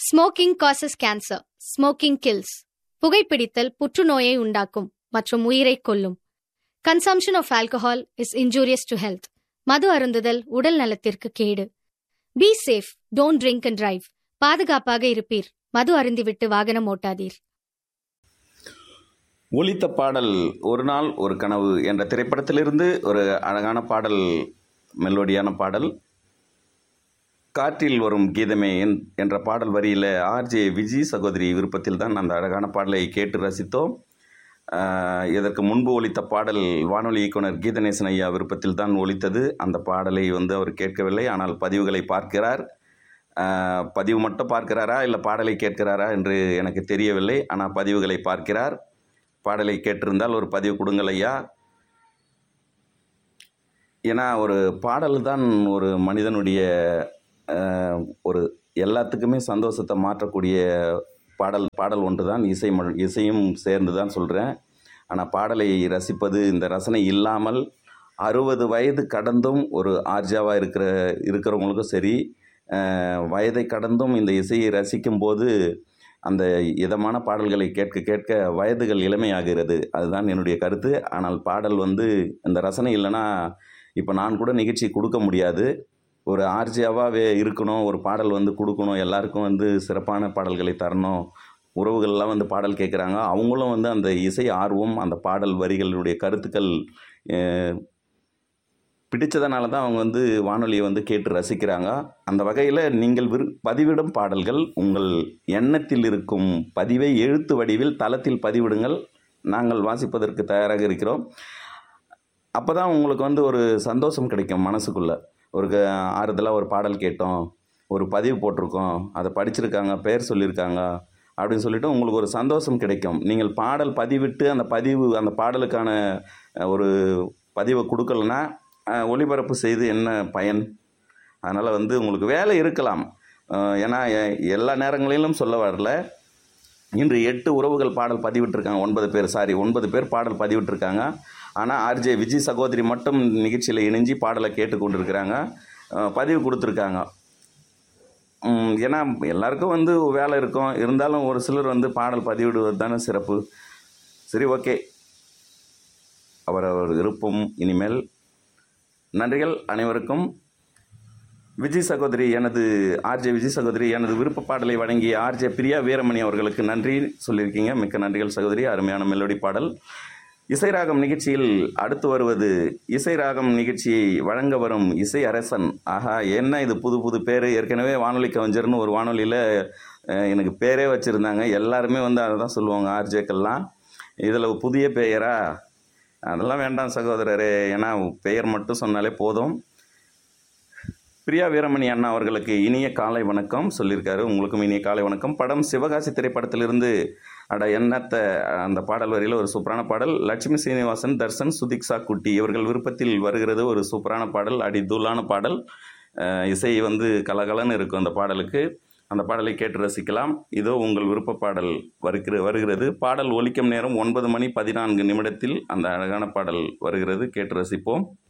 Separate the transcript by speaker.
Speaker 1: smoking causes cancer smoking kills புகைப்பிடித்தல் புற்றுநோயை உண்டாக்கும் மற்றும் உயிரை கொல்லும் consumption of alcohol is injurious to health மது அருந்துதல் உடல் நலத்திற்கு கேடு be safe don't drink and drive பாதுகாப்பாக இருப்பீர் மது அருந்திவிட்டு வாகனம் ஓட்டாதீர்
Speaker 2: ஒலித்த பாடல் ஒரு நாள் ஒரு கனவு என்ற திரைப்படத்திலிருந்து ஒரு அழகான பாடல் மெலோடியான பாடல் காற்றில் வரும் கீதமே என்- என்ற பாடல் வரியில் ஆர்ஜே விஜய் சகோதரி விருப்பத்தில் தான் அந்த அழகான பாடலை கேட்டு ரசித்தோம் ஆஹ், இதற்கு முன்பு ஒலித்த பாடல் வானொலி இயக்குனர் கீதநேசன் ஐயா விருப்பத்தில் தான் ஒலித்தது அந்த பாடலை வந்து அவர் கேட்கவில்லை ஆனால் பதிவுகளை பார்க்கிறார் ஆஹ், பதிவு மட்டும் பார்க்கிறாரா இல்லை பாடலை கேட்கிறாரா என்று எனக்கு தெரியவில்லை ஆனால் பதிவுகளை பார்க்கிறார் பாடலை கேட்டிருந்தால் ஒரு பதிவு கொடுங்கள் ஐயா ஏன்னா ஒரு பாடல் தான் ஒரு மனிதனுடைய ஆஹ், ஒரு எல்லாத்துக்குமே சந்தோஷத்தை மாற்றக்கூடிய பாடல் பாடல் ஒன்று தான் இசை ம இசையும் சேர்ந்து தான் சொல்கிறேன் ஆனால் பாடலை ரசிப்பது இந்த ரசனை இல்லாமல் அறுபது வயது கடந்தும் ஒரு ஆர்ஜாவாக இருக்கிற இருக்கிறவங்களுக்கும் சரி ஆஹ், வயதை கடந்தும் இந்த இசையை ரசிக்கும் போது அந்த இதமான பாடல்களை கேட்க கேட்க வயதுகள் இளமையாகிறது அதுதான் என்னுடைய கருத்து ஆனால் பாடல் வந்து இந்த ரசனை இல்லைன்னா இப்போ நான் கூட நிகழ்ச்சி கொடுக்க முடியாது ஒரு ஆர்ஜியாவாகவே இருக்கணும் ஒரு பாடல் வந்து கொடுக்கணும் எல்லாருக்கும் வந்து சிறப்பான பாடல்களை தரணும் உறவுகள்லாம் வந்து பாடல் கேட்குறாங்க அவங்களும் வந்து அந்த இசை ஆர்வம் அந்த பாடல் வரிகளுடைய கருத்துக்கள் அஹ், பிடிச்சதுனால தான் அவங்க வந்து வானொலியை வந்து கேட்டு ரசிக்கிறாங்க அந்த வகையில் நீங்கள் விரு பதிவிடும் பாடல்கள் உங்கள் எண்ணத்தில் இருக்கும் பதிவை எழுத்து வடிவில் தளத்தில் பதிவிடுங்கள் நாங்கள் வாசிப்பதற்கு தயாராக இருக்கிறோம் அப்போ தான் உங்களுக்கு வந்து ஒரு சந்தோஷம் கிடைக்கும் மனசுக்குள்ளே ஒரு க- ஆறுதலாக ஒரு பாடல் கேட்டோம் ஒரு பதிவு போட்டிருக்கோம் அதை படிச்சிருக்காங்க பெயர் சொல்லியிருக்காங்க அப்படின்னு சொல்லிட்டு உங்களுக்கு ஒரு சந்தோஷம் கிடைக்கும் நீங்கள் பாடல் பதிவிட்டு அந்த பதிவு அந்த பாடலுக்கான அஹ், ஒரு பதிவை கொடுக்கலன்னா அஹ், ஒளிபரப்பு செய்து என்ன பயன் அதனால் வந்து உங்களுக்கு வேலை இருக்கலாம் அஹ், ஏன்னா எ- எல்லா நேரங்களிலும் சொல்ல வரல இன்று எட்டு உறவுகள் பாடல் பதிவிட்டிருக்காங்க ஒன்பது பேர் சாரி ஒன்பது பேர் பாடல் பதிவிட்டிருக்காங்க ஆனால் ஆர்ஜே விஜய் சகோதரி மட்டும் நிகழ்ச்சியில் இணைஞ்சு பாடலை கேட்டுக்கொண்டிருக்கிறாங்க அஹ் பதிவு கொடுத்துருக்காங்க உம், ஏன்னா எல்லாருக்கும் வந்து வேலை இருக்கும் இருந்தாலும் ஒரு சிலர் வந்து பாடல் பதிவிடுவது தானே சிறப்பு சரி ஓகே அவரவர் விருப்பம் இனிமேல் நன்றிகள் அனைவருக்கும் விஜய் சகோதரி எனது ஆர்ஜே விஜய் சகோதரி எனது விருப்ப பாடலை வழங்கிய ஆர்ஜே பிரியா வீரமணி அவர்களுக்கு நன்றி சொல்லியிருக்கீங்க மிக்க நன்றிகள் சகோதரி அருமையான மெலோடி பாடல் இசை ராகம் நிகழ்ச்சியில் அடுத்து வருவது இசை ராகம் நிகழ்ச்சியை வழங்க வரும் இசை அரசன் ஆஹா என்ன இது புது புது பேர் ஏற்கனவே வானொலி கவிஞர்னு ஒரு வானொலியில் எனக்கு பேரே வச்சுருந்தாங்க எல்லாருமே வந்து அதை தான் சொல்லுவாங்க ஆர்ஜேக்கெல்லாம் இதில் புதிய பெயரா அதெல்லாம் வேண்டாம் சகோதரரே ஏன்னா பெயர் மட்டும் சொன்னாலே போதும் பிரியா வீரமணி அண்ணா அவர்களுக்கு இனிய காலை வணக்கம் சொல்லியிருக்காரு உங்களுக்கும் இனிய காலை வணக்கம் படம் சிவகாசி திரைப்படத்திலிருந்து அட என்னத்த அந்த பாடல் வரியில் ஒரு சூப்பரான பாடல் லட்சுமி சீனிவாசன் தர்சன் சுதிக்ஷா குட்டி இவர்கள் விருப்பத்தில் வருகிறது ஒரு சூப்பரான பாடல் அடி தூளான பாடல் அஹ் இசை வந்து கலகலன்னு இருக்கும் அந்த பாடலுக்கு அந்த பாடலை கேட்டு ரசிக்கலாம் இதோ உங்கள் விருப்ப பாடல் வருகிற வருகிறது பாடல் ஒலிக்கும் நேரம் ஒன்பது மணி பதினான்கு நிமிடத்தில் அந்த அழகான பாடல் வருகிறது கேட்டு ரசிப்போம்